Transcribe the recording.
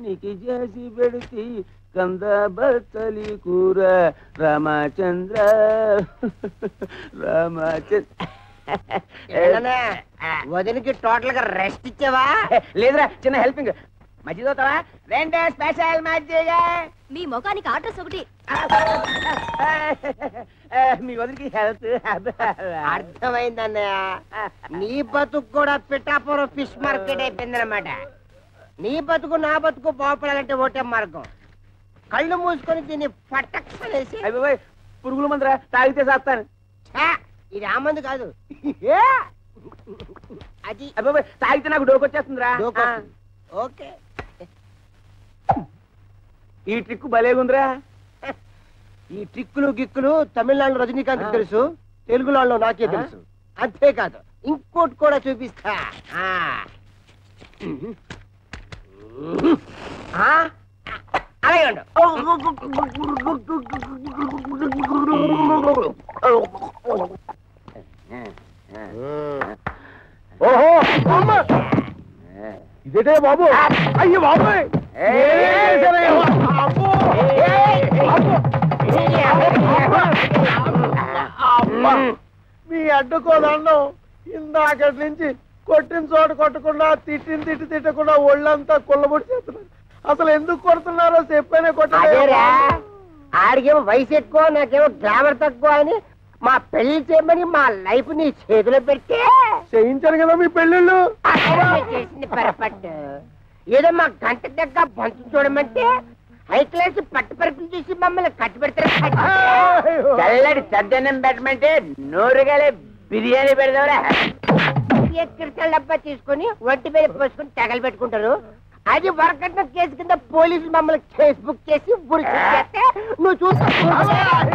రామునికి చేసి పెడితి కంద బచ్చలి కూర రామచంద్ర రామచంద్ర ఏంటన్నా, వదినకి టోటల్ గా రెస్ట్ ఇచ్చావా లేదురా చిన్న హెల్పింగ్ మజ్జిగ అవుతావా రెండే స్పెషల్ మజ్జిగ మీ ముఖానికి అడ్రస్ ఒకటి మీ వదిలికి హెల్త్ అర్థమైందన్నయ్య నీ బతుకు కూడా పిఠాపురం ఫిష్ మార్కెట్ అయిపోయిందన్నమాట నీ బతుకు నా బతుకు బాగుపడాలంటే ఒకటే మార్గం కళ్ళు మూసుకొని దీన్ని పట్టక్షలేసి అయిపోయి పురుగుల మందరా తాగితే చేస్తాను ఛా, ఇది ఆ మందు కాదు ఏ? అది అయిపోయి తాగితే నాకు డోకొచ్చేస్తుందిరా డోకొస్తుంది. ఓకే ఈ ట్రిక్ భలేగుందిరా ఈ ట్రిక్కులు గిక్కులు తమిళనాడు రజనీకాంత్ తెలుసు తెలుగులో నాకే తెలుసు అంతేకాదు ఇంకోటి కూడా చూపిస్తా ఆ. ఆ? అలాగే ఉండు. ఓహో అమ్మ! ఇదేటే బాబు అయ్యో బాబు మీ అడ్డుకోదండం ఇందాకటి నుంచి కొట్టిన చోట కొట్టకుండా తిట్టిన తిట్టి తిట్టకుండా ఒళ్ళంతా కుల్లబొడి చేస్తున్నారు అసలు ఎందుకు కొడుతున్నారో చెప్పనే అదేరా కొట్టలేదు ఆడికేమో వయసు ఎక్కువ నాకేమో గ్లామర్ తక్కువ అని మా పెళ్లి చేయమని మా లైఫ్ నీ చేతిలో పెడితే చేయించారు కదా మీ పెళ్ళిళ్ళు అక్కడ చేసింది పొరపాటు ఏదో మా గంట దగ్గర బంతు చూడమంటే హై క్లాస్ పట్టు పరుపులు చూసి మమ్మల్ని కట్టి పెడతారు చల్లడి చద్దన్నం పెట్టమంటే నూరుగలే బిర్యానీ పెడదావురా క్రిస్టల్ డబ్బా తీసుకొని ఒంటి మీద పోసుకొని తగలు పెట్టుకుంటారు అది వరకట్న కేసు కింద పోలీసులు మమ్మల్ని కేసు బుక్ చేసి ఉరి చేస్తే నువ్వు చూస్తా